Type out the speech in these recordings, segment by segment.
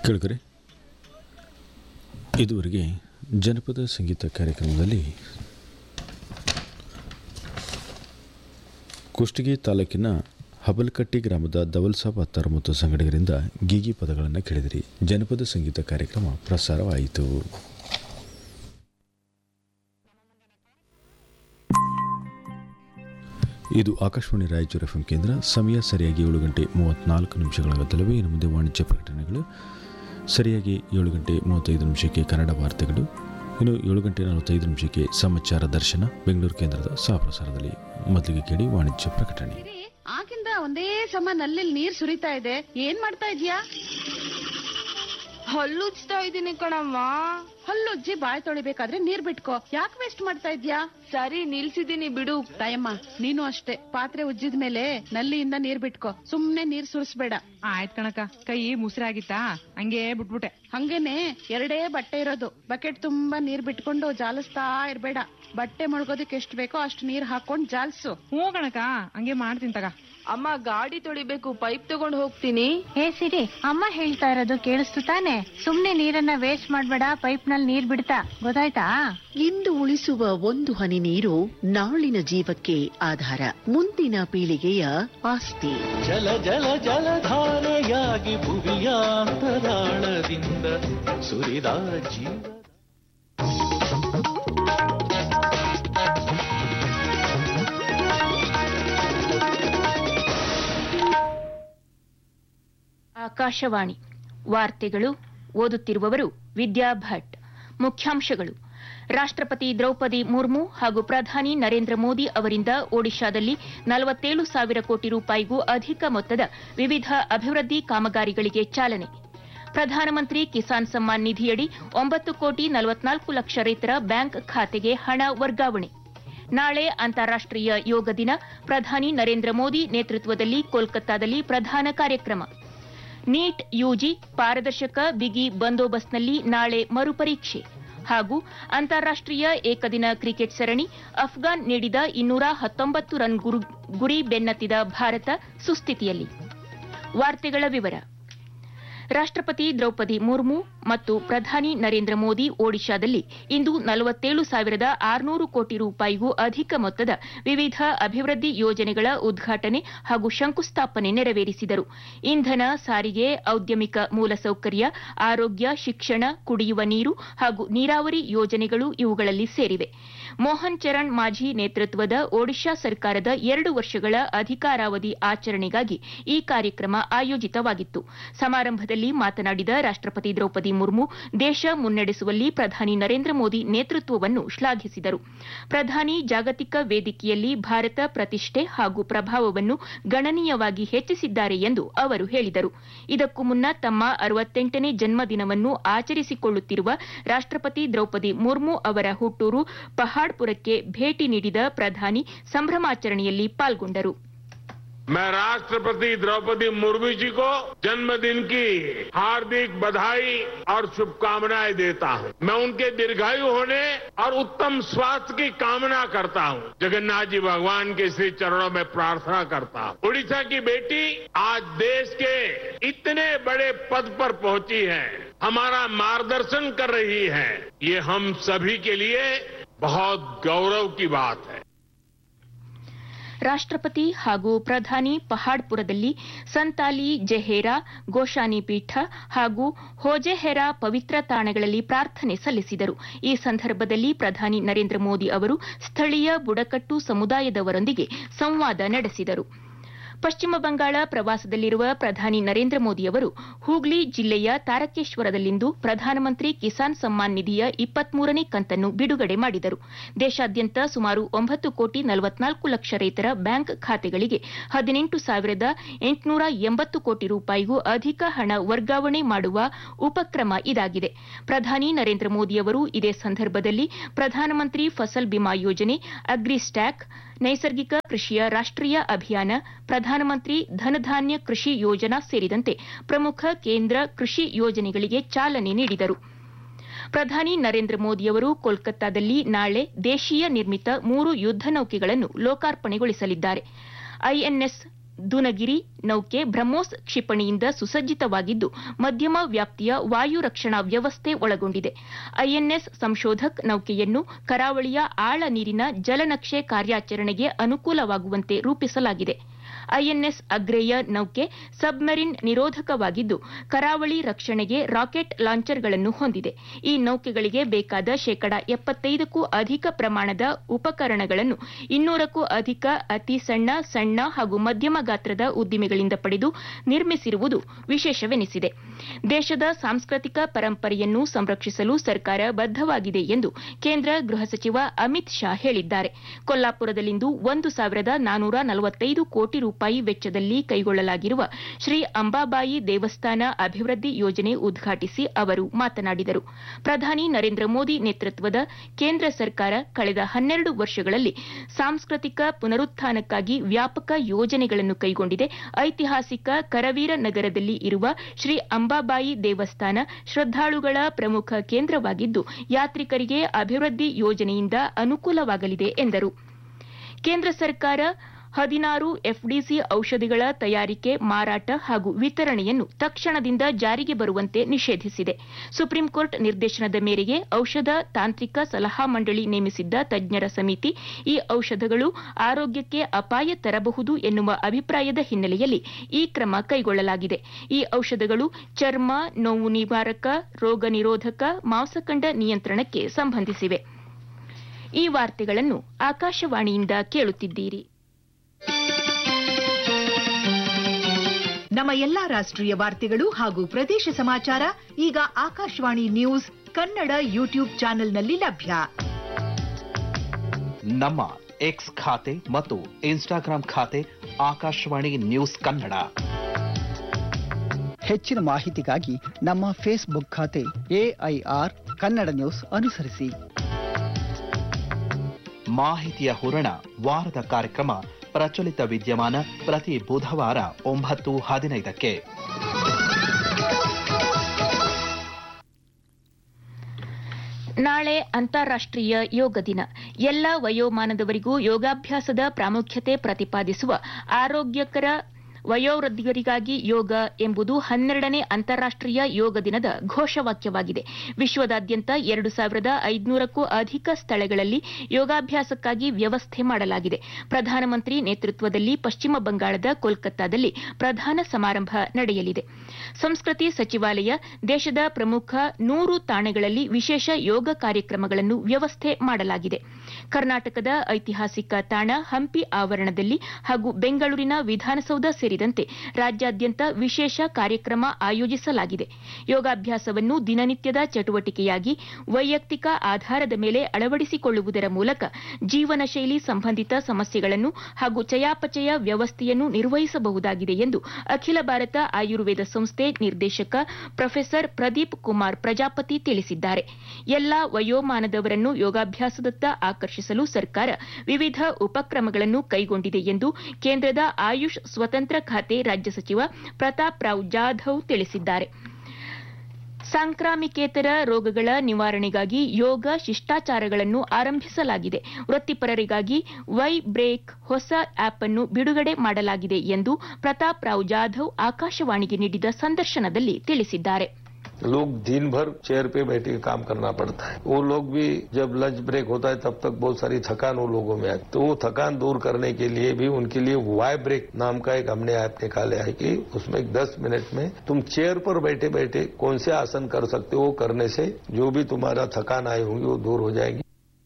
ಕೇಳಿದರೆ ಇದುವರೆಗೆ ಜನಪದ ಸಂಗೀತ ಕಾರ್ಯಕ್ರಮದಲ್ಲಿ ಕುಷ್ಟಗಿ ತಾಲೂಕಿನ ಹಬಲ್ಕಟ್ಟಿ ಗ್ರಾಮದ ದವಲ್ಸಾಬ್ ಹತ್ತಾರು ಮತ್ತು ಸಂಗಡಿಗರಿಂದ ಗೀಗಿ ಪದಗಳನ್ನು ಕೇಳಿದಿರಿ ಜನಪದ ಸಂಗೀತ ಕಾರ್ಯಕ್ರಮ ಪ್ರಸಾರವಾಯಿತು ಇದು ಆಕಾಶವಾಣಿ ರಾಯಚೂರು ಎಫ್ ಕೇಂದ್ರ ಸಮಯ ಸರಿಯಾಗಿ ಏಳು ಗಂಟೆ ಮೂವತ್ತ್ನಾಲ್ಕು ನಿಮಿಷಗಳಾಗುತ್ತಲವೇ ಇನ್ನು ಮುಂದೆ ವಾಣಿಜ್ಯ ಪ್ರಕಟಣೆಗಳು ಸರಿಯಾಗಿ ಏಳು ಗಂಟೆ ಮೂವತ್ತೈದು ನಿಮಿಷಕ್ಕೆ ಕನ್ನಡ ವಾರ್ತೆಗಳು ಇನ್ನು ಏಳು ಗಂಟೆ ನಲವತ್ತೈದು ನಿಮಿಷಕ್ಕೆ ಸಮಾಚಾರ ದರ್ಶನ ಬೆಂಗಳೂರು ಕೇಂದ್ರದ ಸಹಪ್ರಸಾರದಲ್ಲಿ ಮೊದಲಿಗೆ ಕೇಳಿ ವಾಣಿಜ್ಯ ಪ್ರಕಟಣೆ ಇರಿ, ಆಗಿಂದ ಒಂದೇ ಸಮ ನಲ್ಲಿ ನೀರ್ ಸುರಿತಾ ಇದೆ ಏನ್ ಮಾಡ್ತಾ ಇದ್ಯಾ ಹಲ್ಲುಜ್ತಾ ಇದೀನಿ ಕಣಮ್ಮ ಹಲ್ಲುಜ್ಜಿ ಬಾಯ್ ತೊಳಿಬೇಕಾದ್ರೆ ನೀರ್ ಬಿಟ್ಕೋ ಯಾಕೆ ವೇಸ್ಟ್ ಮಾಡ್ತಾ ಇದ್ಯಾ ಸರಿ ನಿಲ್ಸಿದೀನಿ ಬಿಡು ತಾಯಮ್ಮ ನೀನು ಅಷ್ಟೇ ಪಾತ್ರೆ ಉಜ್ಜಿದ ಮೇಲೆ ನಲ್ಲಿಯಿಂದ ನೀರ್ ಬಿಟ್ಕೋ ಸುಮ್ನೆ ನೀರ್ ಸುರಿಸ್ಬೇಡ ಆಯ್ತ್ ಕಣಕ ಕೈ ಮುಸ್ರಾಗಿತ್ತಾ ಹಂಗೆ ಬಿಟ್ಬಿಟ್ಟೆ ಹಂಗೇನೆ ಎರಡೇ ಬಟ್ಟೆ ಇರೋದು ಬಕೆಟ್ ತುಂಬಾ ನೀರ್ ಬಿಟ್ಕೊಂಡು ಜಾಲಿಸ್ತಾ ಇರ್ಬೇಡ ಬಟ್ಟೆ ಮುಳುಗೋದಕ್ಕೆ ಎಷ್ಟ್ ಬೇಕೋ ಅಷ್ಟು ನೀರ್ ಹಾಕೊಂಡ್ ಜಾಲ್ಸು ಹ್ಞೂ ಕಣಕ ಹಂಗೆ ಮಾಡ್ತೀನಿ ತಗ ಅಮ್ಮ ಗಾಡಿ ತೊಳಿಬೇಕು ಪೈಪ್ ತಗೊಂಡ್ ಹೋಗ್ತೀನಿ ಹೇ ಸಿರಿ ಅಮ್ಮ ಹೇಳ್ತಾ ಇರೋದು ಕೇಳಿಸ್ತು ತಾನೆ ಸುಮ್ನೆ ನೀರನ್ನ ವೇಸ್ಟ್ ಮಾಡ್ಬೇಡ ಪೈಪ್ ನಲ್ಲಿ ನೀರ್ ಬಿಡ್ತಾ ಗೊತ್ತಾಯ್ತಾ ಇಂದು ಉಳಿಸುವ ಒಂದು ಹನಿ ನೀರು ನಾಳಿನ ಜೀವಕ್ಕೆ ಆಧಾರ ಮುಂದಿನ ಪೀಳಿಗೆಯ ಆಸ್ತಿ ಜಲ ಜಲ ಜಲಧಾರೆಯಾಗಿ ಭುವಿಯ ಅಂತರಾಳದಿಂದ ಸುರಿದ ಜೀವ ಆಕಾಶವಾಣಿ ವಾರ್ತೆಗಳು ಓದುತ್ತಿರುವವರು ವಿದ್ಯಾ ಭಟ್ ಮುಖ್ಯಾಂಶಗಳು ರಾಷ್ಟ್ರಪತಿ ದ್ರೌಪದಿ ಮುರ್ಮು ಹಾಗೂ ಪ್ರಧಾನಿ ನರೇಂದ್ರ ಮೋದಿ ಅವರಿಂದ ಒಡಿಶಾದಲ್ಲಿ ನಲವತ್ತೇಳು ಸಾವಿರ ಕೋಟಿ ರೂಪಾಯಿಗೂ ಅಧಿಕ ಮೊತ್ತದ ವಿವಿಧ ಅಭಿವೃದ್ಧಿ ಕಾಮಗಾರಿಗಳಿಗೆ ಚಾಲನೆ ಪ್ರಧಾನಮಂತ್ರಿ ಕಿಸಾನ್ ಸಮ್ಮಾನ್ ನಿಧಿಯಡಿ ಒಂಬತ್ತು ಕೋಟಿ ನಲವತ್ನಾಲ್ಕು ಲಕ್ಷ ರೈತರ ಬ್ಯಾಂಕ್ ಖಾತೆಗೆ ಹಣ ವರ್ಗಾವಣೆ ನಾಳೆ ಅಂತಾರಾಷ್ಟೀಯ ಯೋಗ ದಿನ ಪ್ರಧಾನಿ ನರೇಂದ್ರ ಮೋದಿ ನೇತೃತ್ವದಲ್ಲಿ ಕೋಲ್ಕತ್ತಾದಲ್ಲಿ ಪ್ರಧಾನ ಕಾರ್ಯಕ್ರಮ ನೀಟ್ ಯುಜಿ ಪಾರದರ್ಶಕ ಬಿಗಿ ಬಂದೋಬಸ್ತ್ನಲ್ಲಿ ನಾಳೆ ಮರುಪರೀಕ್ಷೆ ಹಾಗೂ ಅಂತಾರಾಷ್ಟೀಯ ಏಕದಿನ ಕ್ರಿಕೆಟ್ ಸರಣಿ ಅಫ್ಘಾನ್ ನೀಡಿದ ಇನ್ನೂರ ಹತ್ತೊಂಬತ್ತು ರನ್ ಗುರು- ಗುರಿ ಬೆನ್ನತ್ತಿದ ಭಾರತ ಸುಸ್ಥಿತಿಯಲ್ಲಿ ವಾರ್ತೆಗಳ ವಿವರ ರಾಷ್ಟ್ರಪತಿ ದ್ರೌಪದಿ ಮುರ್ಮು ಮತ್ತು ಪ್ರಧಾನಿ ನರೇಂದ್ರ ಮೋದಿ ಒಡಿಶಾದಲ್ಲಿ ಇಂದು ನಲವತ್ತೇಳು ಸಾವಿರದ ಆರುನೂರು ಕೋಟಿ ರೂಪಾಯಿಗೂ ಅಧಿಕ ಮೊತ್ತದ ವಿವಿಧ ಅಭಿವೃದ್ಧಿ ಯೋಜನೆಗಳ ಉದ್ಘಾಟನೆ ಹಾಗೂ ಶಂಕುಸ್ಥಾಪನೆ ನೆರವೇರಿಸಿದರು ಇಂಧನ ಸಾರಿಗೆ ಔದ್ಯಮಿಕ ಮೂಲಸೌಕರ್ಯ ಆರೋಗ್ಯ ಶಿಕ್ಷಣ ಕುಡಿಯುವ ನೀರು ಹಾಗೂ ನೀರಾವರಿ ಯೋಜನೆಗಳು ಇವುಗಳಲ್ಲಿ ಸೇರಿವೆ ಮೋಹನ್ ಚರಣ್ ಮಾಝಿ ನೇತೃತ್ವದ ಒಡಿಶಾ ಸರ್ಕಾರದ ಎರಡು ವರ್ಷಗಳ ಅಧಿಕಾರಾವಧಿ ಆಚರಣೆಗಾಗಿ ಈ ಕಾರ್ಯಕ್ರಮ ಆಯೋಜಿತವಾಗಿತ್ತು ಸಮಾರಂಭದಲ್ಲಿ ಮಾತನಾಡಿದ ರಾಷ್ಟ್ರಪತಿ ದ್ರೌಪದಿ ಮುರ್ಮು ದೇಶ ಮುನ್ನಡೆಸುವಲ್ಲಿ ಪ್ರಧಾನಿ ನರೇಂದ್ರ ಮೋದಿ ನೇತೃತ್ವವನ್ನು ಶ್ಲಾಘಿಸಿದರು ಪ್ರಧಾನಿ ಜಾಗತಿಕ ವೇದಿಕೆಯಲ್ಲಿ ಭಾರತ ಪ್ರತಿಷ್ಠೆ ಹಾಗೂ ಪ್ರಭಾವವನ್ನು ಗಣನೀಯವಾಗಿ ಹೆಚ್ಚಿಸಿದ್ದಾರೆ ಎಂದು ಅವರು ಹೇಳಿದರು ಇದಕ್ಕೂ ಮುನ್ನ ತಮ್ಮ ಅರವತ್ತೆಂಟನೇ ಜನ್ಮದಿನವನ್ನು ಆಚರಿಸಿಕೊಳ್ಳುತ್ತಿರುವ ರಾಷ್ಟ್ರಪತಿ ದ್ರೌಪದಿ ಮುರ್ಮು ಅವರ ಹುಟ್ಟೂರು ಪಹಾಡ್ಪುರಕ್ಕೆ ಭೇಟಿ ನೀಡಿದ ಪ್ರಧಾನಿ ಸಂಭ್ರಮಾಚರಣೆಯಲ್ಲಿ ಪಾಲ್ಗೊಂಡರು मैं राष्ट्रपति द्रौपदी मुर्मू जी को जन्मदिन की हार्दिक बधाई और शुभकामनाएं देता हूं मैं उनके दीर्घायु होने और उत्तम स्वास्थ्य की कामना करता हूं जगन्नाथ जी भगवान के श्री चरणों में प्रार्थना करता हूं उड़ीसा की बेटी आज देश के इतने बड़े पद पर पहुंची है हमारा मार्गदर्शन कर रही है ये हम सभी के लिए बहुत गौरव की बात है ರಾಷ್ಟ್ರಪತಿ ಹಾಗೂ ಪ್ರಧಾನಿ ಪಹಾಡ್ಪುರದಲ್ಲಿ ಸಂತಾಲಿ ಜೆಹೇರಾ ಗೋಶಾನಿ ಪೀಠ ಹಾಗೂ ಹೋಜೆಹೆರಾ ಪವಿತ್ರ ತಾಣಗಳಲ್ಲಿ ಪ್ರಾರ್ಥನೆ ಸಲ್ಲಿಸಿದರು ಈ ಸಂದರ್ಭದಲ್ಲಿ ಪ್ರಧಾನಿ ನರೇಂದ್ರ ಮೋದಿ ಅವರು ಸ್ಥಳೀಯ ಬುಡಕಟ್ಟು ಸಮುದಾಯದವರೊಂದಿಗೆ ಸಂವಾದ ನಡೆಸಿದರು ಪಶ್ಚಿಮ ಬಂಗಾಳ ಪ್ರವಾಸದಲ್ಲಿರುವ ಪ್ರಧಾನಿ ನರೇಂದ್ರ ಮೋದಿ ಅವರು ಹೂಗ್ಲಿ ಜಿಲ್ಲೆಯ ತಾರಕೇಶ್ವರದಲ್ಲಿಂದು ಪ್ರಧಾನಮಂತ್ರಿ ಕಿಸಾನ್ ಸಮ್ಮಾನ್ ನಿಧಿಯ ಇಪ್ಪತ್ಮೂರನೇ ಕಂತನ್ನು ಬಿಡುಗಡೆ ಮಾಡಿದರು ದೇಶಾದ್ಯಂತ ಸುಮಾರು ಒಂಬತ್ತು ಕೋಟಿ ನಲವತ್ನಾಲ್ಕು ಲಕ್ಷ ರೈತರ ಬ್ಯಾಂಕ್ ಖಾತೆಗಳಿಗೆ ಹದಿನೆಂಟು ಸಾವಿರದ ಎಂಟುನೂರ ಎಂಬತ್ತು ಕೋಟಿ ರೂಪಾಯಿಗೂ ಅಧಿಕ ಹಣ ವರ್ಗಾವಣೆ ಮಾಡುವ ಉಪಕ್ರಮ ಇದಾಗಿದೆ ಪ್ರಧಾನಿ ನರೇಂದ್ರ ಮೋದಿ ಅವರು ಇದೇ ಸಂದರ್ಭದಲ್ಲಿ ಪ್ರಧಾನಮಂತ್ರಿ ಫಸಲ್ ಬಿಮಾ ಯೋಜನೆ ಅಗ್ರಿ ಸ್ಟ್ಯಾಕ್ ನೈಸರ್ಗಿಕ ಕೃಷಿಯ ರಾಷ್ಟ್ರೀಯ ಅಭಿಯಾನ ಪ್ರಧಾನಮಂತ್ರಿ ಧನಧಾನ್ಯ ಕೃಷಿ ಯೋಜನಾ ಸೇರಿದಂತೆ ಪ್ರಮುಖ ಕೇಂದ್ರ ಕೃಷಿ ಯೋಜನೆಗಳಿಗೆ ಚಾಲನೆ ನೀಡಿದರು ಪ್ರಧಾನಿ ನರೇಂದ್ರ ಮೋದಿಯವರು ಕೋಲ್ಕತ್ತಾದಲ್ಲಿ ನಾಳೆ ದೇಶೀಯ ನಿರ್ಮಿತ ಮೂರು ಯುದ್ದ ನೌಕೆಗಳನ್ನು ಲೋಕಾರ್ಪಣೆಗೊಳಿಸಲಿದ್ದಾರೆ ಐಎನ್ಎಸ್ ದುನಗಿರಿ ನೌಕೆ ಬ್ರಹ್ಮೋಸ್ ಕ್ಷಿಪಣಿಯಿಂದ ಸುಸಜ್ಜಿತವಾಗಿದ್ದು ಮಧ್ಯಮ ವ್ಯಾಪ್ತಿಯ ವಾಯು ರಕ್ಷಣಾ ವ್ಯವಸ್ಥೆ ಒಳಗೊಂಡಿದೆ ಐಎನ್ಎಸ್ ಸಂಶೋಧಕ್ ನೌಕೆಯನ್ನು ಕರಾವಳಿಯ ಆಳ ನೀರಿನ ಜಲನಕ್ಷೆ ಕಾರ್ಯಾಚರಣೆಗೆ ಅನುಕೂಲವಾಗುವಂತೆ ರೂಪಿಸಲಾಗಿದೆ ಐಎನ್ಎಸ್ ಅಗ್ರೇಯ ನೌಕೆ ಸಬ್ಮರಿನ್ ನಿರೋಧಕವಾಗಿದ್ದು ಕರಾವಳಿ ರಕ್ಷಣೆಗೆ ರಾಕೆಟ್ ಲಾಂಚರ್ಗಳನ್ನು ಹೊಂದಿದೆ ಈ ನೌಕೆಗಳಿಗೆ ಬೇಕಾದ ಶೇಕಡ ಎಪ್ಪತ್ತೈದಕ್ಕೂ ಅಧಿಕ ಪ್ರಮಾಣದ ಉಪಕರಣಗಳನ್ನು ಇನ್ನೂರಕ್ಕೂ ಅಧಿಕ ಅತಿ ಸಣ್ಣ ಸಣ್ಣ ಹಾಗೂ ಮಧ್ಯಮ ಗಾತ್ರದ ಉದ್ದಿಮೆಗಳಿಂದ ಪಡೆದು ನಿರ್ಮಿಸಿರುವುದು ವಿಶೇಷವೆನಿಸಿದೆ ದೇಶದ ಸಾಂಸ್ಕೃತಿಕ ಪರಂಪರೆಯನ್ನು ಸಂರಕ್ಷಿಸಲು ಸರ್ಕಾರ ಬದ್ದವಾಗಿದೆ ಎಂದು ಕೇಂದ್ರ ಗೃಹ ಸಚಿವ ಅಮಿತ್ ಶಾ ಹೇಳಿದ್ದಾರೆ ಕೊಲ್ಲಾಪುರದಲ್ಲಿಂದು ಒಂದು ಸಾವಿರದ ನಾನೂರ ನಲವತ್ತೈದು ಕೋಟಿ ರೂಪಾಯಿ ವೆಚ್ಚದಲ್ಲಿ ಕೈಗೊಳ್ಳಲಾಗಿರುವ ಶ್ರೀ ಅಂಬಾಬಾಯಿ ದೇವಸ್ಥಾನ ಅಭಿವೃದ್ಧಿ ಯೋಜನೆ ಉದ್ಘಾಟಿಸಿ ಅವರು ಮಾತನಾಡಿದರು ಪ್ರಧಾನಿ ನರೇಂದ್ರ ಮೋದಿ ನೇತೃತ್ವದ ಕೇಂದ್ರ ಸರ್ಕಾರ ಕಳೆದ ಹನ್ನೆರಡು ವರ್ಷಗಳಲ್ಲಿ ಸಾಂಸ್ಕೃತಿಕ ಪುನರುತ್ಥಾನಕ್ಕಾಗಿ ವ್ಯಾಪಕ ಯೋಜನೆಗಳನ್ನು ಕೈಗೊಂಡಿದೆ ಐತಿಹಾಸಿಕ ಕರವೀರ ನಗರದಲ್ಲಿ ಇರುವ ಶ್ರೀ ಅಂಬಾಬಾಯಿ ದೇವಸ್ಥಾನ ಶ್ರದ್ದಾಳುಗಳ ಪ್ರಮುಖ ಕೇಂದ್ರವಾಗಿದ್ದು ಯಾತ್ರಿಕರಿಗೆ ಅಭಿವೃದ್ಧಿ ಯೋಜನೆಯಿಂದ ಅನುಕೂಲವಾಗಲಿದೆ ಎಂದರು ಕೇಂದ್ರ ಸರ್ಕಾರ ಹದಿನಾರು ಎಫ್ಡಿಸಿ ಔಷಧಿಗಳ ತಯಾರಿಕೆ ಮಾರಾಟ ಹಾಗೂ ವಿತರಣೆಯನ್ನು ತಕ್ಷಣದಿಂದ ಜಾರಿಗೆ ಬರುವಂತೆ ನಿಷೇಧಿಸಿದೆ ಸುಪ್ರೀಂ ಕೋರ್ಟ್ ನಿರ್ದೇಶನದ ಮೇರೆಗೆ ಔಷಧ ತಾಂತ್ರಿಕ ಸಲಹಾ ಮಂಡಳಿ ನೇಮಿಸಿದ್ದ ತಜ್ಞರ ಸಮಿತಿ ಈ ಔಷಧಗಳು ಆರೋಗ್ಯಕ್ಕೆ ಅಪಾಯ ತರಬಹುದು ಎನ್ನುವ ಅಭಿಪ್ರಾಯದ ಹಿನ್ನೆಲೆಯಲ್ಲಿ ಈ ಕ್ರಮ ಕೈಗೊಳ್ಳಲಾಗಿದೆ ಈ ಔಷಧಗಳು ಚರ್ಮ ನೋವು ನಿವಾರಕ ರೋಗ ನಿರೋಧಕ ಮಾಂಸಖಂಡ ನಿಯಂತ್ರಣಕ್ಕೆ ಸಂಬಂಧಿಸಿವೆ ಈ ವಾರ್ತೆಗಳನ್ನು ಆಕಾಶವಾಣಿಯಿಂದ ಕೇಳುತ್ತಿದ್ದೀರಿ ನಮ್ಮ ಎಲ್ಲಾ ರಾಷ್ಟ್ರೀಯ ವಾರ್ತೆಗಳು ಹಾಗೂ ಪ್ರದೇಶ ಸಮಾಚಾರ ಈಗ ಆಕಾಶವಾಣಿ ನ್ಯೂಸ್ ಕನ್ನಡ ಯೂಟ್ಯೂಬ್ ಚಾನೆಲ್ನಲ್ಲಿ ಲಭ್ಯ ನಮ್ಮ ಎಕ್ಸ್ ಖಾತೆ ಮತ್ತು ಇನ್ಸ್ಟಾಗ್ರಾಂ ಖಾತೆ ಆಕಾಶವಾಣಿ ನ್ಯೂಸ್ ಕನ್ನಡ ಹೆಚ್ಚಿನ ಮಾಹಿತಿಗಾಗಿ ನಮ್ಮ ಫೇಸ್ಬುಕ್ ಖಾತೆ ಎಐಆರ್ ಕನ್ನಡ ನ್ಯೂಸ್ ಅನುಸರಿಸಿ ಮಾಹಿತಿಯ ಹೂರಣ ವಾರದ ಕಾರ್ಯಕ್ರಮ ಪ್ರಚಲಿತ ವಿದ್ಯಮಾನ ಪ್ರತಿ ಬುಧವಾರ ಒಂಬತ್ತು ಹದಿನೈದಕ್ಕೆ ನಾಳೆ ಅಂತಾರಾಷ್ಟ್ರೀಯ ಯೋಗ ದಿನ ಎಲ್ಲ ವಯೋಮಾನದವರಿಗೂ ಯೋಗಾಭ್ಯಾಸದ ಪ್ರಾಮುಖ್ಯತೆ ಪ್ರತಿಪಾದಿಸುವ ಆರೋಗ್ಯಕರ ವಯೋವೃದ್ಧಿಗರಿಗಾಗಿ ಯೋಗ ಎಂಬುದು ಹನ್ನೆರಡನೇ ಅಂತಾರಾಷ್ಟ್ರೀಯ ಯೋಗ ದಿನದ ಘೋಷವಾಕ್ಯವಾಗಿದೆ ವಿಶ್ವದಾದ್ಯಂತ ಎರಡು ಸಾವಿರದ ಐದುನೂರಕ್ಕೂ ಅಧಿಕ ಸ್ಥಳಗಳಲ್ಲಿ ಯೋಗಾಭ್ಯಾಸಕ್ಕಾಗಿ ವ್ಯವಸ್ಥೆ ಮಾಡಲಾಗಿದೆ ಪ್ರಧಾನಮಂತ್ರಿ ನೇತೃತ್ವದಲ್ಲಿ ಪಶ್ಚಿಮ ಬಂಗಾಳದ ಕೋಲ್ಕತ್ತಾದಲ್ಲಿ ಪ್ರಧಾನ ಸಮಾರಂಭ ನಡೆಯಲಿದೆ ಸಂಸ್ಕೃತಿ ಸಚಿವಾಲಯ ದೇಶದ ಪ್ರಮುಖ ನೂರು ತಾಣಗಳಲ್ಲಿ ವಿಶೇಷ ಯೋಗ ಕಾರ್ಯಕ್ರಮಗಳನ್ನು ವ್ಯವಸ್ಥೆ ಮಾಡಲಾಗಿದೆ ಕರ್ನಾಟಕದ ಐತಿಹಾಸಿಕ ತಾಣ ಹಂಪಿ ಆವರಣದಲ್ಲಿ ಹಾಗೂ ಬೆಂಗಳೂರಿನ ವಿಧಾನಸೌಧ ಸೇರಿದಂತೆ ರಾಜ್ಯಾದ್ಯಂತ ವಿಶೇಷ ಕಾರ್ಯಕ್ರಮ ಆಯೋಜಿಸಲಾಗಿದೆ ಯೋಗಾಭ್ಯಾಸವನ್ನು ದಿನನಿತ್ಯದ ಚಟುವಟಿಕೆಯಾಗಿ ವೈಯಕ್ತಿಕ ಆಧಾರದ ಮೇಲೆ ಅಳವಡಿಸಿಕೊಳ್ಳುವುದರ ಮೂಲಕ ಜೀವನ ಶೈಲಿ ಸಂಬಂಧಿತ ಸಮಸ್ಯೆಗಳನ್ನು ಹಾಗೂ ಚಯಾಪಚಯ ವ್ಯವಸ್ಥೆಯನ್ನು ನಿರ್ವಹಿಸಬಹುದಾಗಿದೆ ಎಂದು ಅಖಿಲ ಭಾರತ ಆಯುರ್ವೇದ ಸಂಸ್ಥೆ ನಿರ್ದೇಶಕ ಪ್ರೊಫೆಸರ್ ಪ್ರದೀಪ್ ಕುಮಾರ್ ಪ್ರಜಾಪತಿ ತಿಳಿಸಿದ್ದಾರೆ ಎಲ್ಲಾ ವಯೋಮಾನದವರನ್ನು ಯೋಗಾಭ್ಯಾಸದತ್ತ ಆಕರ್ಷಿಸಲು ಸರ್ಕಾರ ವಿವಿಧ ಉಪಕ್ರಮಗಳನ್ನು ಕೈಗೊಂಡಿದೆ ಎಂದು ಕೇಂದ್ರದ ಆಯುಷ್ ಸ್ವತಂತ್ರ ಖಾತೆ ರಾಜ್ಯ ಸಚಿವ ಪ್ರತಾಪ್ ರಾವ್ ಜಾಧವ್ ತಿಳಿಸಿದ್ದಾರೆ ಸಾಂಕ್ರಾಮಿಕೇತರ ರೋಗಗಳ ನಿವಾರಣೆಗಾಗಿ ಯೋಗ ಶಿಷ್ಟಾಚಾರಗಳನ್ನು ಆರಂಭಿಸಲಾಗಿದೆ ವೃತ್ತಿಪರರಿಗಾಗಿ ವೈ ಬ್ರೇಕ್ ಹೊಸ ಆಪ್ ಅನ್ನು ಬಿಡುಗಡೆ ಮಾಡಲಾಗಿದೆ ಎಂದು ಪ್ರತಾಪ್ ರಾವ್ ಜಾಧವ್ ಆಕಾಶವಾಣಿಗೆ ನೀಡಿದ ಸಂದರ್ಶನದಲ್ಲಿ ತಿಳಿಸಿದ್ದಾರೆ लोग दिन भर चेयर पे बैठ के काम करना पड़ता है वो लोग भी जब लंच ब्रेक होता है तब तक बहुत सारी थकान वो लोगों में आती तो वो थकान दूर करने के लिए भी उनके लिए वाई ब्रेक नाम का एक हमने ऐप निकाला है कि उसमें दस मिनट में तुम चेयर पर बैठे बैठे कौन से आसन कर सकते हो वो करने से जो भी तुम्हारा थकान आई होंगी वो दूर हो जाएगी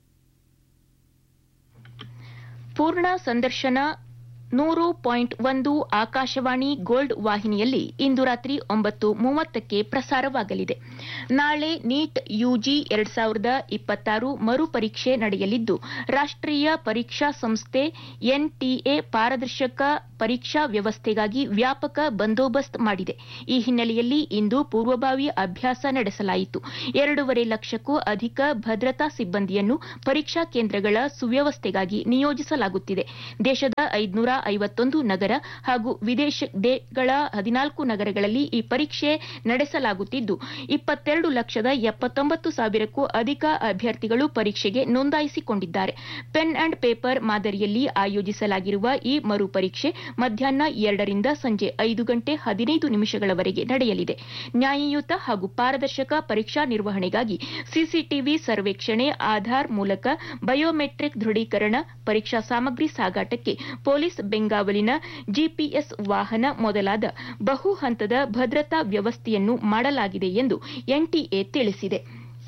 ಪೂರ್ಣ ಸಂದರ್ಶನ ನೂರು ಪಾಯಿಂಟ್ ಒಂದು ಆಕಾಶವಾಣಿ ಗೋಲ್ಡ್ ವಾಹಿನಿಯಲ್ಲಿ ಇಂದು ರಾತ್ರಿ ಒಂಬತ್ತು ಮೂವತ್ತಕ್ಕೆ ಪ್ರಸಾರವಾಗಲಿದೆ ನಾಳೆ ನೀಟ್ ಯುಜಿ ಎರಡ್ ಸಾವಿರದ ಇಪ್ಪತ್ತಾರು ಮರುಪರೀಕ್ಷೆ ನಡೆಯಲಿದ್ದು ರಾಷ್ಟ್ರೀಯ ಪರೀಕ್ಷಾ ಸಂಸ್ಥೆ ಎನ್ಟಿಎ ಪಾರದರ್ಶಕ ಪರೀಕ್ಷಾ ವ್ಯವಸ್ಥೆಗಾಗಿ ವ್ಯಾಪಕ ಬಂದೋಬಸ್ತ್ ಮಾಡಿದೆ ಈ ಹಿನ್ನೆಲೆಯಲ್ಲಿ ಇಂದು ಪೂರ್ವಭಾವಿ ಅಭ್ಯಾಸ ನಡೆಸಲಾಯಿತು ಎರಡೂವರೆ ಲಕ್ಷಕ್ಕೂ ಅಧಿಕ ಭದ್ರತಾ ಸಿಬ್ಬಂದಿಯನ್ನು ಪರೀಕ್ಷಾ ಕೇಂದ್ರಗಳ ಸುವ್ಯವಸ್ಥೆಗಾಗಿ ನಿಯೋಜಿಸಲಾಗುತ್ತಿದೆ ದೇಶದ ಐದುನೂರ ಐವತ್ತೊಂದು ನಗರ ಹಾಗೂ ವಿದೇಶಗಳ ಹದಿನಾಲ್ಕು ನಗರಗಳಲ್ಲಿ ಈ ಪರೀಕ್ಷೆ ನಡೆಸಲಾಗುತ್ತಿದ್ದು ಇಪ್ಪತ್ತೆರಡು ಲಕ್ಷದ ಎಪ್ಪತ್ತೊಂಬತ್ತು ಸಾವಿರಕ್ಕೂ ಅಧಿಕ ಅಭ್ಯರ್ಥಿಗಳು ಪರೀಕ್ಷೆಗೆ ನೋಂದಾಯಿಸಿಕೊಂಡಿದ್ದಾರೆ ಪೆನ್ ಅಂಡ್ ಪೇಪರ್ ಮಾದರಿಯಲ್ಲಿ ಆಯೋಜಿಸಲಾಗಿರುವ ಈ ಮರುಪರೀಕ್ಷೆ ಮಧ್ಯಾಹ್ನ ಎರಡರಿಂದ ಸಂಜೆ ಐದು ಗಂಟೆ ಹದಿನೈದು ನಿಮಿಷಗಳವರೆಗೆ ನಡೆಯಲಿದೆ ನ್ಯಾಯಯುತ ಹಾಗೂ ಪಾರದರ್ಶಕ ಪರೀಕ್ಷಾ ನಿರ್ವಹಣೆಗಾಗಿ ಸಿಸಿಟಿವಿ ಸರ್ವೇಕ್ಷಣೆ ಆಧಾರ್ ಮೂಲಕ ಬಯೋಮೆಟ್ರಿಕ್ ದೃಢೀಕರಣ ಪರೀಕ್ಷಾ ಸಾಮಗ್ರಿ ಸಾಗಾಟಕ್ಕೆ ಪೊಲೀಸ್ ಬೆಂಗಾವಲಿನ ಜಿಪಿಎಸ್ ವಾಹನ ಮೊದಲಾದ ಬಹು ಹಂತದ ಭದ್ರತಾ ವ್ಯವಸ್ಥೆಯನ್ನು ಮಾಡಲಾಗಿದೆ ಎಂದು ಎನ್ಟಿಎ ತಿಳಿಸಿದೆ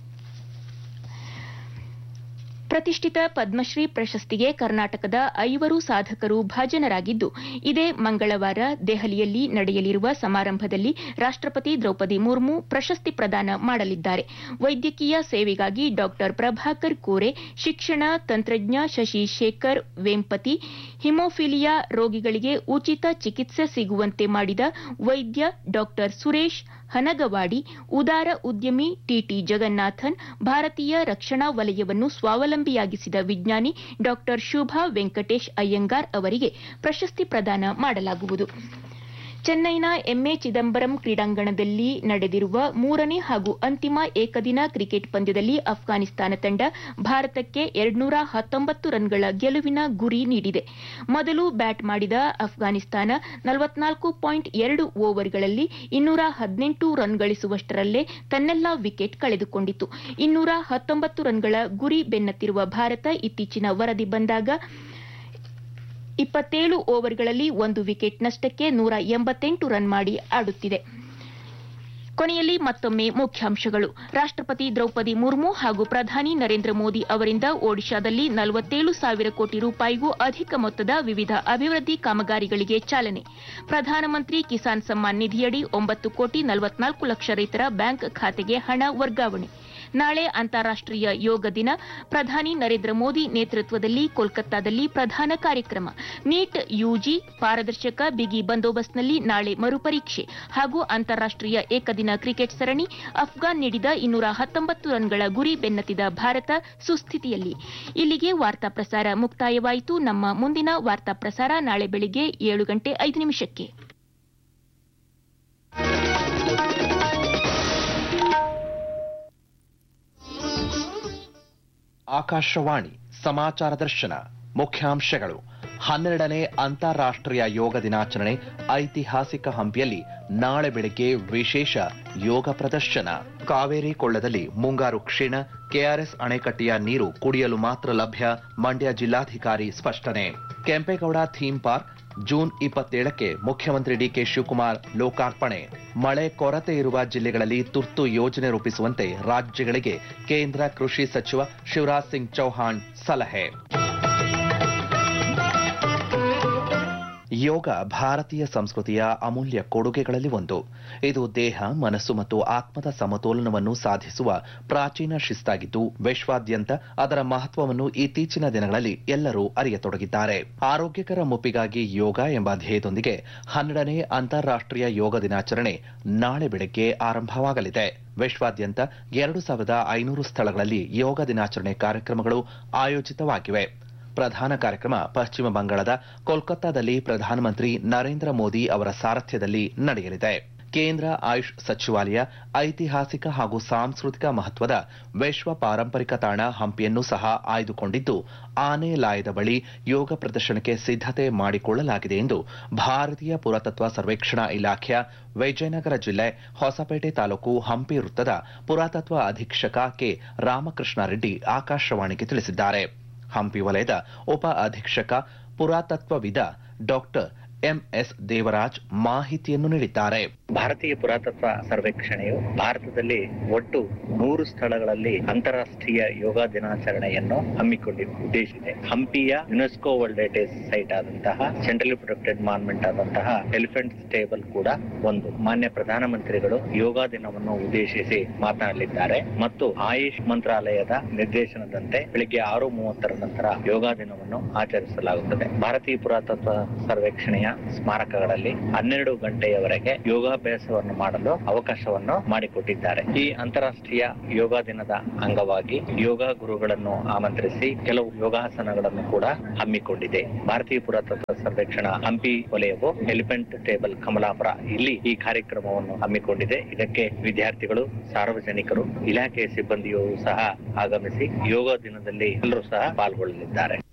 ಪ್ರತಿಷ್ಠಿತ ಪದ್ಮಶ್ರೀ ಪ್ರಶಸ್ತಿಗೆ ಕರ್ನಾಟಕದ ಐವರು ಸಾಧಕರು ಭಾಜನರಾಗಿದ್ದು ಇದೇ ಮಂಗಳವಾರ ದೆಹಲಿಯಲ್ಲಿ ನಡೆಯಲಿರುವ ಸಮಾರಂಭದಲ್ಲಿ ರಾಷ್ಟಪತಿ ದ್ರೌಪದಿ ಮುರ್ಮು ಪ್ರಶಸ್ತಿ ಪ್ರದಾನ ಮಾಡಲಿದ್ದಾರೆ ವೈದ್ಯಕೀಯ ಸೇವೆಗಾಗಿ ಡಾ ಪ್ರಭಾಕರ್ ಕೋರೆ ಶಿಕ್ಷಣ ತಂತ್ರಜ್ಞ ಶಶಿ ಶೇಖರ್ ವೇಂಪತಿ ಹಿಮೋಫಿಲಿಯಾ ರೋಗಿಗಳಿಗೆ ಉಚಿತ ಚಿಕಿತ್ಸೆ ಸಿಗುವಂತೆ ಮಾಡಿದ ವೈದ್ಯ ಡಾ ಸುರೇಶ್ ಹನಗವಾಡಿ ಉದಾರ ಉದ್ಯಮಿ ಟಿಟಿ ಜಗನ್ನಾಥನ್ ಭಾರತೀಯ ರಕ್ಷಣಾ ವಲಯವನ್ನು ಸ್ವಾವಲಂಬಿಯಾಗಿಸಿದ ವಿಜ್ಞಾನಿ ಡಾ ಶುಭಾ ವೆಂಕಟೇಶ್ ಅಯ್ಯಂಗಾರ್ ಅವರಿಗೆ ಪ್ರಶಸ್ತಿ ಪ್ರದಾನ ಮಾಡಲಾಗುವುದು ಚೆನ್ನೈನ ಎಂಎ ಚಿದಂಬರಂ ಕ್ರೀಡಾಂಗಣದಲ್ಲಿ ನಡೆದಿರುವ ಮೂರನೇ ಹಾಗೂ ಅಂತಿಮ ಏಕದಿನ ಕ್ರಿಕೆಟ್ ಪಂದ್ಯದಲ್ಲಿ ಅಫ್ಘಾನಿಸ್ತಾನ ತಂಡ ಭಾರತಕ್ಕೆ ಎರಡ್ನೂರ ಹತ್ತೊಂಬತ್ತು ರನ್ಗಳ ಗೆಲುವಿನ ಗುರಿ ನೀಡಿದೆ ಮೊದಲು ಬ್ಯಾಟ್ ಮಾಡಿದ ಅಫ್ಘಾನಿಸ್ತಾನ ನಲವತ್ನಾಲ್ಕು ಪಾಯಿಂಟ್ ಎರಡು ಓವರ್ಗಳಲ್ಲಿ ಇನ್ನೂರ ಹದಿನೆಂಟು ರನ್ ಗಳಿಸುವಷ್ಟರಲ್ಲೇ ತನ್ನೆಲ್ಲಾ ವಿಕೆಟ್ ಕಳೆದುಕೊಂಡಿತು ಇನ್ನೂರ ಹತ್ತೊಂಬತ್ತು ರನ್ಗಳ ಗುರಿ ಬೆನ್ನತ್ತಿರುವ ಭಾರತ ಇತ್ತೀಚಿನ ವರದಿ ಬಂದಾಗ ಇಪ್ಪತ್ತೇಳು ಓವರ್ಗಳಲ್ಲಿ ಒಂದು ವಿಕೆಟ್ ನಷ್ಟಕ್ಕೆ ನೂರ ಎಂಬತ್ತೆಂಟು ರನ್ ಮಾಡಿ ಆಡುತ್ತಿದೆ ಕೊನೆಯಲ್ಲಿ ಮತ್ತೊಮ್ಮೆ ಮುಖ್ಯಾಂಶಗಳು ರಾಷ್ಟಪತಿ ದ್ರೌಪದಿ ಮುರ್ಮು ಹಾಗೂ ಪ್ರಧಾನಿ ನರೇಂದ್ರ ಮೋದಿ ಅವರಿಂದ ಒಡಿಶಾದಲ್ಲಿ ನಲವತ್ತೇಳು ಸಾವಿರ ಕೋಟಿ ರೂಪಾಯಿಗೂ ಅಧಿಕ ಮೊತ್ತದ ವಿವಿಧ ಅಭಿವೃದ್ಧಿ ಕಾಮಗಾರಿಗಳಿಗೆ ಚಾಲನೆ ಪ್ರಧಾನಮಂತ್ರಿ ಕಿಸಾನ್ ಸಮ್ಮಾನ್ ನಿಧಿಯಡಿ ಒಂಬತ್ತು ಕೋಟಿ ನಲವತ್ನಾಲ್ಕು ಲಕ್ಷ ರೈತರ ಬ್ಯಾಂಕ್ ಖಾತೆಗೆ ಹಣ ವರ್ಗಾವಣೆ ನಾಳೆ ಅಂತಾರಾಷ್ಟೀಯ ಯೋಗ ದಿನ ಪ್ರಧಾನಿ ನರೇಂದ್ರ ಮೋದಿ ನೇತೃತ್ವದಲ್ಲಿ ಕೋಲ್ಕತ್ತಾದಲ್ಲಿ ಪ್ರಧಾನ ಕಾರ್ಯಕ್ರಮ ನೀಟ್ ಯುಜಿ ಪಾರದರ್ಶಕ ಬಿಗಿ ಬಂದೋಬಸ್ತ್ನಲ್ಲಿ ನಾಳೆ ಮರುಪರೀಕ್ಷೆ ಹಾಗೂ ಅಂತಾರಾಷ್ಟೀಯ ಏಕದಿನ ಕ್ರಿಕೆಟ್ ಸರಣಿ ಅಫ್ಘಾನ್ ನೀಡಿದ ಇನ್ನೂರ ಹತ್ತೊಂಬತ್ತು ರನ್ಗಳ ಗುರಿ ಬೆನ್ನತ್ತಿದ ಭಾರತ ಸುಸ್ಥಿತಿಯಲ್ಲಿ ಇಲ್ಲಿಗೆ ವಾರ್ತಾ ಪ್ರಸಾರ ಮುಕ್ತಾಯವಾಯಿತು ನಮ್ಮ ಮುಂದಿನ ವಾರ್ತಾ ಪ್ರಸಾರ ನಾಳೆ ಬೆಳಿಗ್ಗೆ ಏಳು ಗಂಟೆ ಐದು ನಿಮಿಷಕ್ಕೆ ಆಕಾಶವಾಣಿ ಸಮಾಚಾರ ದರ್ಶನ ಮುಖ್ಯಾಂಶಗಳು ಹನ್ನೆರಡನೇ ಅಂತಾರಾಷ್ಟ್ರೀಯ ಯೋಗ ದಿನಾಚರಣೆ ಐತಿಹಾಸಿಕ ಹಂಪಿಯಲ್ಲಿ ನಾಳೆ ಬೆಳಗ್ಗೆ ವಿಶೇಷ ಯೋಗ ಪ್ರದರ್ಶನ ಕಾವೇರಿ ಕೊಳ್ಳದಲ್ಲಿ ಮುಂಗಾರು ಕ್ಷೀಣ ಕೆಆರ್ಎಸ್ ಅಣೆಕಟ್ಟೆಯ ನೀರು ಕುಡಿಯಲು ಮಾತ್ರ ಲಭ್ಯ ಮಂಡ್ಯ ಜಿಲ್ಲಾಧಿಕಾರಿ ಸ್ಪಷ್ಟನೆ ಕೆಂಪೇಗೌಡ ಥೀಮ್ ಪಾರ್ಕ್ ಜೂನ್ ಇಪ್ಪತ್ತೇಳಕ್ಕೆ ಮುಖ್ಯಮಂತ್ರಿ ಡಿಕೆ ಶಿವಕುಮಾರ್ ಲೋಕಾರ್ಪಣೆ ಮಳೆ ಕೊರತೆ ಇರುವ ಜಿಲ್ಲೆಗಳಲ್ಲಿ ತುರ್ತು ಯೋಜನೆ ರೂಪಿಸುವಂತೆ ರಾಜ್ಯಗಳಿಗೆ ಕೇಂದ್ರ ಕೃಷಿ ಸಚಿವ ಶಿವರಾಜ್ ಸಿಂಗ್ ಚೌಹಾಣ್ ಸಲಹೆ ಯೋಗ ಭಾರತೀಯ ಸಂಸ್ಕೃತಿಯ ಅಮೂಲ್ಯ ಕೊಡುಗೆಗಳಲ್ಲಿ ಒಂದು ಇದು ದೇಹ ಮನಸ್ಸು ಮತ್ತು ಆತ್ಮದ ಸಮತೋಲನವನ್ನು ಸಾಧಿಸುವ ಪ್ರಾಚೀನ ಶಿಸ್ತಾಗಿದ್ದು ವಿಶ್ವಾದ್ಯಂತ ಅದರ ಮಹತ್ವವನ್ನು ಇತ್ತೀಚಿನ ದಿನಗಳಲ್ಲಿ ಎಲ್ಲರೂ ಅರಿಯತೊಡಗಿದ್ದಾರೆ ಆರೋಗ್ಯಕರ ಮುಪ್ಪಿಗಾಗಿ ಯೋಗ ಎಂಬ ಧ್ಯೇಯದೊಂದಿಗೆ ಹನ್ನೆರಡನೇ ಅಂತಾರಾಷ್ಟ್ರೀಯ ಯೋಗ ದಿನಾಚರಣೆ ನಾಳೆ ಬೆಳಗ್ಗೆ ಆರಂಭವಾಗಲಿದೆ ವಿಶ್ವಾದ್ಯಂತ ಎರಡು ಸಾವಿರದ ಐನೂರು ಸ್ಥಳಗಳಲ್ಲಿ ಯೋಗ ದಿನಾಚರಣೆ ಕಾರ್ಯಕ್ರಮಗಳು ಆಯೋಜಿತವಾಗಿವೆ ಪ್ರಧಾನ ಕಾರ್ಯಕ್ರಮ ಪಶ್ಚಿಮ ಬಂಗಾಳದ ಕೋಲ್ಕತ್ತಾದಲ್ಲಿ ಪ್ರಧಾನಮಂತ್ರಿ ನರೇಂದ್ರ ಮೋದಿ ಅವರ ಸಾರಥ್ಯದಲ್ಲಿ ನಡೆಯಲಿದೆ ಕೇಂದ್ರ ಆಯುಷ್ ಸಚಿವಾಲಯ ಐತಿಹಾಸಿಕ ಹಾಗೂ ಸಾಂಸ್ಕೃತಿಕ ಮಹತ್ವದ ವಿಶ್ವ ಪಾರಂಪರಿಕ ತಾಣ ಹಂಪಿಯನ್ನು ಸಹ ಆಯ್ದುಕೊಂಡಿದ್ದು ಆನೆ ಲಾಯದ ಬಳಿ ಯೋಗ ಪ್ರದರ್ಶನಕ್ಕೆ ಸಿದ್ಧತೆ ಮಾಡಿಕೊಳ್ಳಲಾಗಿದೆ ಎಂದು ಭಾರತೀಯ ಪುರಾತತ್ವ ಸರ್ವೇಕ್ಷಣಾ ಇಲಾಖೆಯ ವಿಜಯನಗರ ಜಿಲ್ಲೆ ಹೊಸಪೇಟೆ ತಾಲೂಕು ಹಂಪಿ ವೃತ್ತದ ಪುರಾತತ್ವ ಅಧೀಕ್ಷಕ ಕೆ ರಾಮಕೃಷ್ಣ ರೆಡ್ಡಿ ಆಕಾಶವಾಣಿಗೆ ತಿಳಿಸಿದ್ದಾರೆ ಹಂಪಿ ವಲಯದ ಉಪ ಅಧೀಕ್ಷಕ ಪುರಾತತ್ವವಿದ ಡಾಕ್ಟರ್ ಎಂಎಸ್ ದೇವರಾಜ್ ಮಾಹಿತಿಯನ್ನು ನೀಡಿದ್ದಾರೆ ಭಾರತೀಯ ಪುರಾತತ್ವ ಸರ್ವೇಕ್ಷಣೆಯು ಭಾರತದಲ್ಲಿ ಒಟ್ಟು ನೂರು ಸ್ಥಳಗಳಲ್ಲಿ ಅಂತಾರಾಷ್ಟ್ರೀಯ ಯೋಗ ದಿನಾಚರಣೆಯನ್ನು ಹಮ್ಮಿಕೊಂಡಿ ಉದ್ದೇಶಿಸಿದೆ ಹಂಪಿಯ ಯುನೆಸ್ಕೋ ವರ್ಲ್ಡ್ ಹೆರಿಟೇಜ್ ಸೈಟ್ ಆದಂತಹ ಸೆಂಟ್ರಲಿ ಪ್ರೊಟೆಕ್ಟೆಡ್ ಮಾನ್ಮೆಂಟ್ ಆದಂತಹ ಎಲಿಫೆಂಟ್ ಸ್ಟೇಬಲ್ ಕೂಡ ಒಂದು ಮಾನ್ಯ ಪ್ರಧಾನಮಂತ್ರಿಗಳು ಯೋಗ ದಿನವನ್ನು ಉದ್ದೇಶಿಸಿ ಮಾತನಾಡಲಿದ್ದಾರೆ ಮತ್ತು ಆಯುಷ್ ಮಂತ್ರಾಲಯದ ನಿರ್ದೇಶನದಂತೆ ಬೆಳಿಗ್ಗೆ ಆರು ಮೂವತ್ತರ ನಂತರ ಯೋಗ ದಿನವನ್ನು ಆಚರಿಸಲಾಗುತ್ತದೆ ಭಾರತೀಯ ಪುರಾತತ್ವ ಸರ್ವೇಕ್ಷಣೆಯ ಸ್ಮಾರಕಗಳಲ್ಲಿ ಹನ್ನೆರಡು ಗಂಟೆಯವರೆಗೆ ಯೋಗಾಭ್ಯಾಸವನ್ನು ಮಾಡಲು ಅವಕಾಶವನ್ನು ಮಾಡಿಕೊಟ್ಟಿದ್ದಾರೆ ಈ ಅಂತಾರಾಷ್ಟ್ರೀಯ ಯೋಗ ದಿನದ ಅಂಗವಾಗಿ ಯೋಗ ಗುರುಗಳನ್ನು ಆಮಂತ್ರಿಸಿ ಕೆಲವು ಯೋಗಾಸನಗಳನ್ನು ಕೂಡ ಹಮ್ಮಿಕೊಂಡಿದೆ ಭಾರತೀಯ ಪುರಾತತ್ವ ಸರ್ವೇಕ್ಷಣಾ ಹಂಪಿ ವಲಯವು ಎಲಿಫೆಂಟ್ ಟೇಬಲ್ ಕಮಲಾಪುರ ಇಲ್ಲಿ ಈ ಕಾರ್ಯಕ್ರಮವನ್ನು ಹಮ್ಮಿಕೊಂಡಿದೆ ಇದಕ್ಕೆ ವಿದ್ಯಾರ್ಥಿಗಳು ಸಾರ್ವಜನಿಕರು ಇಲಾಖೆಯ ಸಿಬ್ಬಂದಿಯೂ ಸಹ ಆಗಮಿಸಿ ಯೋಗ ದಿನದಲ್ಲಿ ಎಲ್ಲರೂ ಸಹ ಪಾಲ್ಗೊಳ್ಳಲಿದ್ದಾರೆ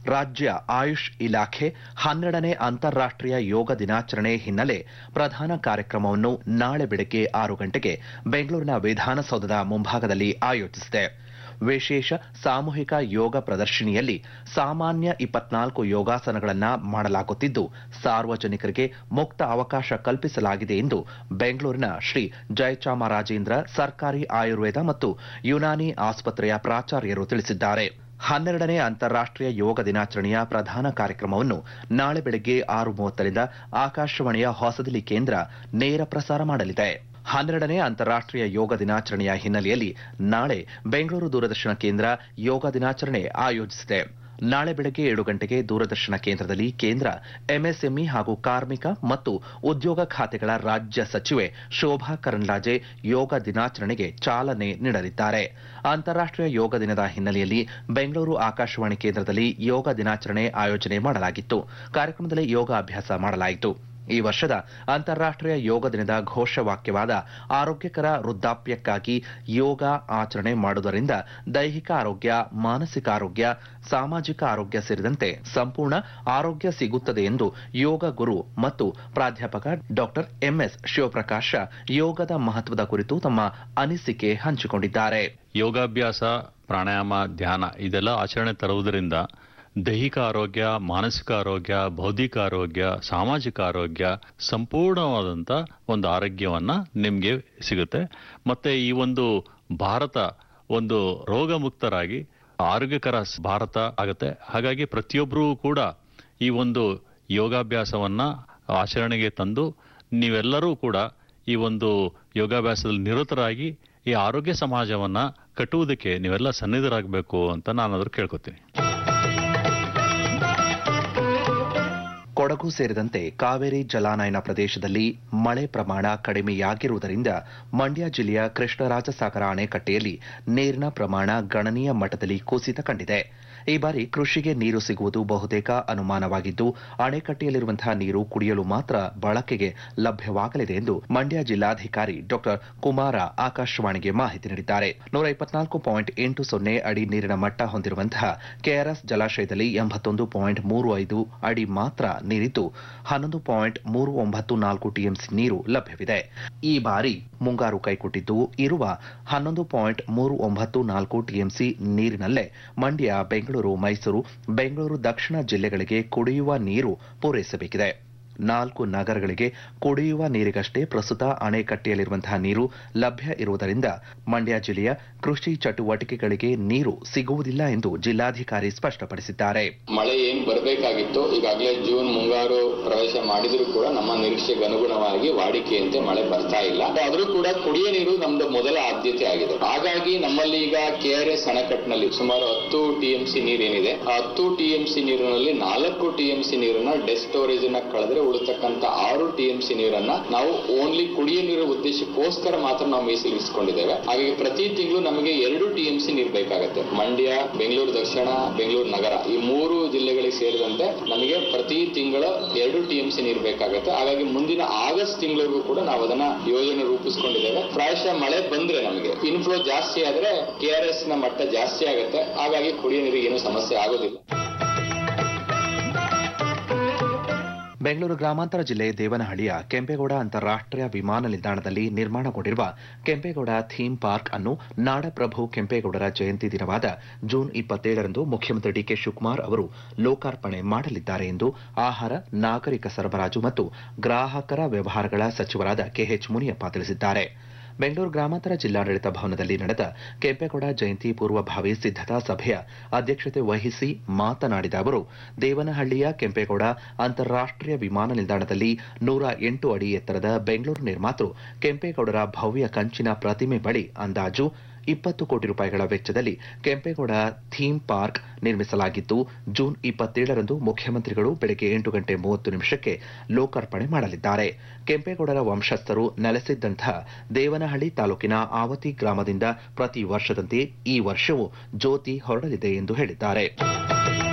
ರಾಜ್ಯ ಆಯುಷ್ ಇಲಾಖೆ ಹನ್ನೆರಡನೇ ಅಂತಾರಾಷ್ಟ್ರೀಯ ಯೋಗ ದಿನಾಚರಣೆ ಹಿನ್ನೆಲೆ ಪ್ರಧಾನ ಕಾರ್ಯಕ್ರಮವನ್ನು ನಾಳೆ ಬೆಳಗ್ಗೆ ಆರು ಗಂಟೆಗೆ ಬೆಂಗಳೂರಿನ ವಿಧಾನಸೌಧದ ಮುಂಭಾಗದಲ್ಲಿ ಆಯೋಜಿಸಿದೆ ವಿಶೇಷ ಸಾಮೂಹಿಕ ಯೋಗ ಪ್ರದರ್ಶಿನಿಯಲ್ಲಿ ಸಾಮಾನ್ಯ ಇಪ್ಪತ್ನಾಲ್ಕು ಯೋಗಾಸನಗಳನ್ನು ಮಾಡಲಾಗುತ್ತಿದ್ದು ಸಾರ್ವಜನಿಕರಿಗೆ ಮುಕ್ತ ಅವಕಾಶ ಕಲ್ಪಿಸಲಾಗಿದೆ ಎಂದು ಬೆಂಗಳೂರಿನ ಶ್ರೀ ಜಯಚಾಮರಾಜೇಂದ್ರ ಸರ್ಕಾರಿ ಆಯುರ್ವೇದ ಮತ್ತು ಯುನಾನಿ ಆಸ್ಪತ್ರೆಯ ಪ್ರಾಚಾರ್ಯರು ತಿಳಿಸಿದ್ದಾರೆ ಹನ್ನೆರಡನೇ ಅಂತಾರಾಷ್ಟ್ರೀಯ ಯೋಗ ದಿನಾಚರಣೆಯ ಪ್ರಧಾನ ಕಾರ್ಯಕ್ರಮವನ್ನು ನಾಳೆ ಬೆಳಗ್ಗೆ ಆರು ಮೂವತ್ತರಿಂದ ಆಕಾಶವಾಣಿಯ ಹೊಸದಿಲ್ಲಿ ಕೇಂದ್ರ ನೇರ ಪ್ರಸಾರ ಮಾಡಲಿದೆ ಹನ್ನೆರಡನೇ ಅಂತಾರಾಷ್ಟ್ರೀಯ ಯೋಗ ದಿನಾಚರಣೆಯ ಹಿನ್ನೆಲೆಯಲ್ಲಿ ನಾಳೆ ಬೆಂಗಳೂರು ದೂರದರ್ಶನ ಕೇಂದ್ರ ಯೋಗ ದಿನಾಚರಣೆ ಆಯೋಜಿಸಿದೆ ನಾಳೆ ಬೆಳಗ್ಗೆ ಏಳು ಗಂಟೆಗೆ ದೂರದರ್ಶನ ಕೇಂದ್ರದಲ್ಲಿ ಕೇಂದ್ರ ಎಂಎಸ್ಎಂಇ ಹಾಗೂ ಕಾರ್ಮಿಕ ಮತ್ತು ಉದ್ಯೋಗ ಖಾತೆಗಳ ರಾಜ್ಯ ಸಚಿವೆ ಶೋಭಾ ಕರಂದ್ಲಾಜೆ ಯೋಗ ದಿನಾಚರಣೆಗೆ ಚಾಲನೆ ನೀಡಲಿದ್ದಾರೆ ಅಂತಾರಾಷ್ಟ್ರೀಯ ಯೋಗ ದಿನದ ಹಿನ್ನೆಲೆಯಲ್ಲಿ ಬೆಂಗಳೂರು ಆಕಾಶವಾಣಿ ಕೇಂದ್ರದಲ್ಲಿ ಯೋಗ ದಿನಾಚರಣೆ ಆಯೋಜನೆ ಮಾಡಲಾಗಿತ್ತು ಕಾರ್ಯಕ್ರಮದಲ್ಲಿ ಯೋಗ ಅಭ್ಯಾಸ ಮಾಡಲಾಯಿತು ಈ ವರ್ಷದ ಅಂತಾರಾಷ್ಟ್ರೀಯ ಯೋಗ ದಿನದ ಘೋಷವಾಕ್ಯವಾದ ಆರೋಗ್ಯಕರ ವೃದ್ಧಾಪ್ಯಕ್ಕಾಗಿ ಯೋಗ ಆಚರಣೆ ಮಾಡುವುದರಿಂದ ದೈಹಿಕ ಆರೋಗ್ಯ ಮಾನಸಿಕ ಆರೋಗ್ಯ ಸಾಮಾಜಿಕ ಆರೋಗ್ಯ ಸೇರಿದಂತೆ ಸಂಪೂರ್ಣ ಆರೋಗ್ಯ ಸಿಗುತ್ತದೆ ಎಂದು ಯೋಗ ಗುರು ಮತ್ತು ಪ್ರಾಧ್ಯಾಪಕ ಡಾಕ್ಟರ್ ಎಂಎಸ್ ಶಿವಪ್ರಕಾಶ ಯೋಗದ ಮಹತ್ವದ ಕುರಿತು ತಮ್ಮ ಅನಿಸಿಕೆ ಹಂಚಿಕೊಂಡಿದ್ದಾರೆ ಯೋಗಾಭ್ಯಾಸ ಪ್ರಾಣಾಯಾಮ ಧ್ಯಾನ ಇದೆಲ್ಲ ಆಚರಣೆ ತರುವುದರಿಂದ ದೈಹಿಕ ಆರೋಗ್ಯ ಮಾನಸಿಕ ಆರೋಗ್ಯ ಬೌದ್ಧಿಕ ಆರೋಗ್ಯ ಸಾಮಾಜಿಕ ಆರೋಗ್ಯ ಸಂಪೂರ್ಣವಾದಂಥ ಒಂದು ಆರೋಗ್ಯವನ್ನ ನಿಮಗೆ ಸಿಗುತ್ತೆ ಮತ್ತೆ ಈ ಒಂದು ಭಾರತ ಒಂದು ರೋಗ ಮುಕ್ತರಾಗಿ ಆರೋಗ್ಯಕರ ಭಾರತ ಆಗುತ್ತೆ ಹಾಗಾಗಿ ಪ್ರತಿಯೊಬ್ಬರೂ ಕೂಡ ಈ ಒಂದು ಯೋಗಾಭ್ಯಾಸವನ್ನ ಆಚರಣೆಗೆ ತಂದು ನೀವೆಲ್ಲರೂ ಕೂಡ ಈ ಒಂದು ಯೋಗಾಭ್ಯಾಸದಲ್ಲಿ ನಿರತರಾಗಿ ಈ ಆರೋಗ್ಯ ಸಮಾಜವನ್ನ ಕಟ್ಟುವುದಕ್ಕೆ ನೀವೆಲ್ಲ ಸನ್ನಿಧರಾಗಬೇಕು ಅಂತ ನಾನಾದ್ರೂ ಕೇಳ್ಕೊತೀನಿ ಕೊಡಗು ಸೇರಿದಂತೆ ಕಾವೇರಿ ಜಲಾನಯನ ಪ್ರದೇಶದಲ್ಲಿ ಮಳೆ ಪ್ರಮಾಣ ಕಡಿಮೆಯಾಗಿರುವುದರಿಂದ ಮಂಡ್ಯ ಜಿಲ್ಲೆಯ ಕೃಷ್ಣರಾಜಸಾಗರ ಅಣೆಕಟ್ಟೆಯಲ್ಲಿ ನೀರಿನ ಪ್ರಮಾಣ ಗಣನೀಯ ಮಟ್ಟದಲ್ಲಿ ಕುಸಿತ ಕಂಡಿದೆ ಈ ಬಾರಿ ಕೃಷಿಗೆ ನೀರು ಸಿಗುವುದು ಬಹುತೇಕ ಅನುಮಾನವಾಗಿದ್ದು ಅಣೆಕಟ್ಟೆಯಲ್ಲಿರುವಂತಹ ನೀರು ಕುಡಿಯಲು ಮಾತ್ರ ಬಳಕೆಗೆ ಲಭ್ಯವಾಗಲಿದೆ ಎಂದು ಮಂಡ್ಯ ಜಿಲ್ಲಾಧಿಕಾರಿ ಡಾಕ್ಟರ್ ಕುಮಾರ ಆಕಾಶವಾಣಿಗೆ ಮಾಹಿತಿ ನೀಡಿದ್ದಾರೆ ನೂರ ಇಪ್ಪತ್ನಾಲ್ಕು ಪಾಯಿಂಟ್ ಎಂಟು ಸೊನ್ನೆ ಅಡಿ ನೀರಿನ ಮಟ್ಟ ಹೊಂದಿರುವಂತಹ ಕೆಆರ್ಎಸ್ ಜಲಾಶಯದಲ್ಲಿ ಎಂಬತ್ತೊಂದು ಪಾಯಿಂಟ್ ಮೂರು ಐದು ಅಡಿ ಮಾತ್ರ ನೀರಿದ್ದು ಹನ್ನೊಂದು ಪಾಯಿಂಟ್ ಮೂರು ಒಂಬತ್ತು ನಾಲ್ಕು ಟಿಎಂಸಿ ನೀರು ಲಭ್ಯವಿದೆ ಈ ಬಾರಿ ಮುಂಗಾರು ಕೈಕೊಟ್ಟಿದ್ದು ಇರುವ ಹನ್ನೊಂದು ಪಾಯಿಂಟ್ ಮೂರು ಒಂಬತ್ತು ನಾಲ್ಕು ಟಿಎಂಸಿ ನೀರಿನಲ್ಲೇ ಮಂಡ್ಯ ಬೆಂಗಳೂರು ಮೈಸೂರು ಬೆಂಗಳೂರು ದಕ್ಷಿಣ ಜಿಲ್ಲೆಗಳಿಗೆ ಕುಡಿಯುವ ನೀರು ಪೂರೈಸಬೇಕಿದೆ ನಾಲ್ಕು ನಗರಗಳಿಗೆ ಕುಡಿಯುವ ನೀರಿಗಷ್ಟೇ ಪ್ರಸ್ತುತ ಅಣೆಕಟ್ಟೆಯಲ್ಲಿರುವಂತಹ ನೀರು ಲಭ್ಯ ಇರುವುದರಿಂದ ಮಂಡ್ಯ ಜಿಲ್ಲೆಯ ಕೃಷಿ ಚಟುವಟಿಕೆಗಳಿಗೆ ನೀರು ಸಿಗುವುದಿಲ್ಲ ಎಂದು ಜಿಲ್ಲಾಧಿಕಾರಿ ಸ್ಪಷ್ಟಪಡಿಸಿದ್ದಾರೆ ಮಳೆ ಏನ್ ಬರಬೇಕಾಗಿತ್ತು ಈಗಾಗಲೇ ಜೂನ್ ಮುಂಗಾರು ಪ್ರವೇಶ ಮಾಡಿದ್ರು ಕೂಡ ನಮ್ಮ ನಿರೀಕ್ಷೆಗೆ ಅನುಗುಣವಾಗಿ ವಾಡಿಕೆಯಂತೆ ಮಳೆ ಬರ್ತಾ ಇಲ್ಲ ಆದ್ರೂ ಕೂಡ ಕುಡಿಯ ನೀರು ನಮ್ದು ಮೊದಲ ಆದ್ಯತೆ ಆಗಿದೆ ಹಾಗಾಗಿ ನಮ್ಮಲ್ಲಿ ಈಗ ಕೆಆರ್ಎಸ್ ಅಣೆಕಟ್ಟಿನಲ್ಲಿ ಸುಮಾರು ಹತ್ತು ಟಿಎಂಸಿ ನೀರೇನಿದೆ ಆ ಹತ್ತು ಟಿಎಂಸಿ ನೀರಿನಲ್ಲಿ ನಾಲ್ಕು ಟಿಎಂಸಿ ನೀರನ್ನ ಡೆಸ್ ಸ್ಟೋರೇಜ್ ನ ಕಳೆದ್ರೆ ಉಳಿತಕ್ಕಂತ ಆರು ಟಿಎಂಸಿ ನೀರನ್ನ ನಾವು ಓನ್ಲಿ ಕುಡಿಯ ನೀರು ಉದ್ದೇಶಕ್ಕೋಸ್ಕರ ಮಾತ್ರ ನಾವು ಮೀಸಲಿರಿಸಿಕೊಂಡಿದ್ದೇವೆ ಹಾಗಾಗಿ ಪ್ರತಿ ತಿಂಗಳು ನಮಗೆ ಎರಡು ಟಿಎಂಸಿ ನೀರು ಬೇಕಾಗುತ್ತೆ ಮಂಡ್ಯ ಬೆಂಗಳೂರು ದಕ್ಷಿಣ ಬೆಂಗಳೂರು ನಗರ ಈ ಮೂರು ಜಿಲ್ಲೆಗಳಿಗೆ ಸೇರಿದಂತೆ ನಮಗೆ ಪ್ರತಿ ತಿಂಗಳ ಎರಡು ಟಿಎಂಸಿ ನೀರು ಬೇಕಾಗುತ್ತೆ ಹಾಗಾಗಿ ಮುಂದಿನ ಆಗಸ್ಟ್ ತಿಂಗಳಿಗೂ ಕೂಡ ನಾವು ಅದನ್ನ ಯೋಜನೆ ರೂಪಿಸಿಕೊಂಡಿದ್ದೇವೆ ಪ್ರಾಯಶಃ ಮಳೆ ಬಂದ್ರೆ ನಮಗೆ ಇನ್ಫ್ಲೋ ಜಾಸ್ತಿ ಆದ್ರೆ ಕೆಆರ್ಎಸ್ ನ ಮಟ್ಟ ಜಾಸ್ತಿ ಆಗುತ್ತೆ ಹಾಗಾಗಿ ಕುಡಿಯ ನೀರಿಗೆ ಏನು ಸಮಸ್ಯೆ ಆಗೋದಿಲ್ಲ ಬೆಂಗಳೂರು ಗ್ರಾಮಾಂತರ ಜಿಲ್ಲೆ ದೇವನಹಳ್ಳಿಯ ಕೆಂಪೇಗೌಡ ಅಂತಾರಾಷ್ಟ್ರೀಯ ವಿಮಾನ ನಿಲ್ದಾಣದಲ್ಲಿ ನಿರ್ಮಾಣಗೊಂಡಿರುವ ಕೆಂಪೇಗೌಡ ಥೀಮ್ ಪಾರ್ಕ್ ಅನ್ನು ನಾಡಪ್ರಭು ಕೆಂಪೇಗೌಡರ ಜಯಂತಿ ದಿನವಾದ ಜೂನ್ ಇಪ್ಪತ್ತೇಳರಂದು ಮುಖ್ಯಮಂತ್ರಿ ಡಿಕೆ ಶಿವಕುಮಾರ್ ಅವರು ಲೋಕಾರ್ಪಣೆ ಮಾಡಲಿದ್ದಾರೆ ಎಂದು ಆಹಾರ ನಾಗರಿಕ ಸರಬರಾಜು ಮತ್ತು ಗ್ರಾಹಕರ ವ್ಯವಹಾರಗಳ ಸಚಿವರಾದ ಕೆಎಚ್ ಮುನಿಯಪ್ಪ ತಿಳಿಸಿದ್ದಾರೆ ಬೆಂಗಳೂರು ಗ್ರಾಮಾಂತರ ಜಿಲ್ಲಾಡಳಿತ ಭವನದಲ್ಲಿ ನಡೆದ ಕೆಂಪೇಗೌಡ ಜಯಂತಿ ಪೂರ್ವಭಾವಿ ಸಿದ್ದತಾ ಸಭೆಯ ಅಧ್ಯಕ್ಷತೆ ವಹಿಸಿ ಮಾತನಾಡಿದ ಅವರು ದೇವನಹಳ್ಳಿಯ ಕೆಂಪೇಗೌಡ ಅಂತಾರಾಷ್ಟ್ರೀಯ ವಿಮಾನ ನಿಲ್ದಾಣದಲ್ಲಿ ನೂರ ಎಂಟು ಅಡಿ ಎತ್ತರದ ಬೆಂಗಳೂರು ನಿರ್ಮಾತೃ ಕೆಂಪೇಗೌಡರ ಭವ್ಯ ಕಂಚಿನ ಪ್ರತಿಮೆ ಬಳಿ ಅಂದಾಜು ಇಪ್ಪತ್ತು ಕೋಟಿ ರೂಪಾಯಿಗಳ ವೆಚ್ಚದಲ್ಲಿ ಕೆಂಪೇಗೌಡ ಥೀಮ್ ಪಾರ್ಕ್ ನಿರ್ಮಿಸಲಾಗಿದ್ದು ಜೂನ್ ಇಪ್ಪತ್ತೇಳರಂದು ಮುಖ್ಯಮಂತ್ರಿಗಳು ಬೆಳಗ್ಗೆ ಎಂಟು ಗಂಟೆ ಮೂವತ್ತು ನಿಮಿಷಕ್ಕೆ ಲೋಕಾರ್ಪಣೆ ಮಾಡಲಿದ್ದಾರೆ ಕೆಂಪೇಗೌಡರ ವಂಶಸ್ಥರು ನೆಲೆಸಿದ್ದಂತಹ ದೇವನಹಳ್ಳಿ ತಾಲೂಕಿನ ಆವತಿ ಗ್ರಾಮದಿಂದ ಪ್ರತಿ ವರ್ಷದಂತೆ ಈ ವರ್ಷವೂ ಜ್ಯೋತಿ ಹೊರಡಲಿದೆ ಎಂದು ಹೇಳಿದ್ದಾರೆ